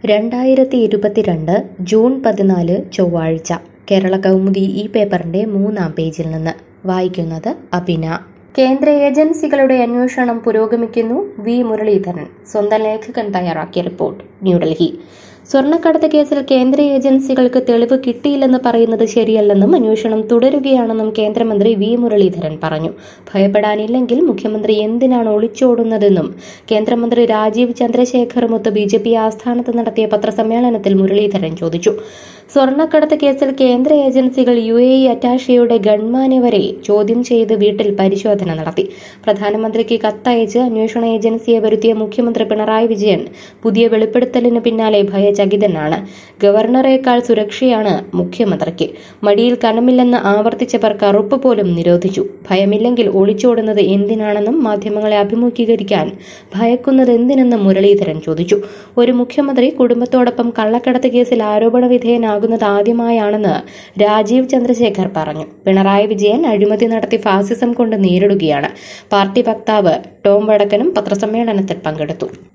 രണ്ടായിരത്തി ഇരുപത്തിരണ്ട് ജൂൺ പതിനാല് ചൊവ്വാഴ്ച കേരള കൗമുദി ഈ പേപ്പറിന്റെ മൂന്നാം പേജിൽ നിന്ന് വായിക്കുന്നത് അഭിന കേന്ദ്ര ഏജൻസികളുടെ അന്വേഷണം പുരോഗമിക്കുന്നു വി മുരളീധരൻ സ്വന്തം ലേഖകൻ തയ്യാറാക്കിയ റിപ്പോർട്ട് ന്യൂഡൽഹി സ്വർണ്ണക്കടത്ത് കേസിൽ കേന്ദ്ര ഏജൻസികൾക്ക് തെളിവ് കിട്ടിയില്ലെന്ന് പറയുന്നത് ശരിയല്ലെന്നും അന്വേഷണം തുടരുകയാണെന്നും കേന്ദ്രമന്ത്രി വി മുരളീധരൻ പറഞ്ഞു ഭയപ്പെടാനില്ലെങ്കിൽ മുഖ്യമന്ത്രി എന്തിനാണ് ഒളിച്ചോടുന്നതെന്നും കേന്ദ്രമന്ത്രി രാജീവ് ചന്ദ്രശേഖറുമൊത്ത് ബി ജെ പി ആസ്ഥാനത്ത് നടത്തിയ പത്രസമ്മേളനത്തിൽ മുരളീധരൻ ചോദിച്ചു സ്വർണ്ണക്കടത്ത് കേസിൽ കേന്ദ്ര ഏജൻസികൾ യു എ ഇ അറ്റാഷയുടെ ഗൺമാനെ വരെ ചോദ്യം ചെയ്ത് വീട്ടിൽ പരിശോധന നടത്തി പ്രധാനമന്ത്രിക്ക് കത്തയച്ച് അന്വേഷണ ഏജൻസിയെ വരുത്തിയ മുഖ്യമന്ത്രി പിണറായി വിജയൻ പുതിയ വെളിപ്പെടുത്തലിന് പിന്നാലെ ഭയചകിതനാണ് ഗവർണറേക്കാൾ സുരക്ഷയാണ് മുഖ്യമന്ത്രിക്ക് മടിയിൽ കനമില്ലെന്ന് ആവർത്തിച്ചവർ കറുപ്പ് പോലും നിരോധിച്ചു ഭയമില്ലെങ്കിൽ ഒളിച്ചോടുന്നത് എന്തിനാണെന്നും മാധ്യമങ്ങളെ അഭിമുഖീകരിക്കാൻ ഭയക്കുന്നത് എന്തിനെന്നും മുരളീധരൻ ചോദിച്ചു ഒരു മുഖ്യമന്ത്രി കുടുംബത്തോടൊപ്പം കള്ളക്കടത്ത് കേസിൽ ആരോപണ വിധേയനാകുന്നത് ആദ്യമായാണെന്ന് രാജീവ് ചന്ദ്രശേഖർ പറഞ്ഞു പിണറായി വിജയൻ അഴിമതി നടത്തി ഫാസിസം കൊണ്ട് നേരിടുകയാണ് പാർട്ടി വക്താവ് ടോം വടക്കനും പത്രസമ്മേളനത്തിൽ പങ്കെടുത്തു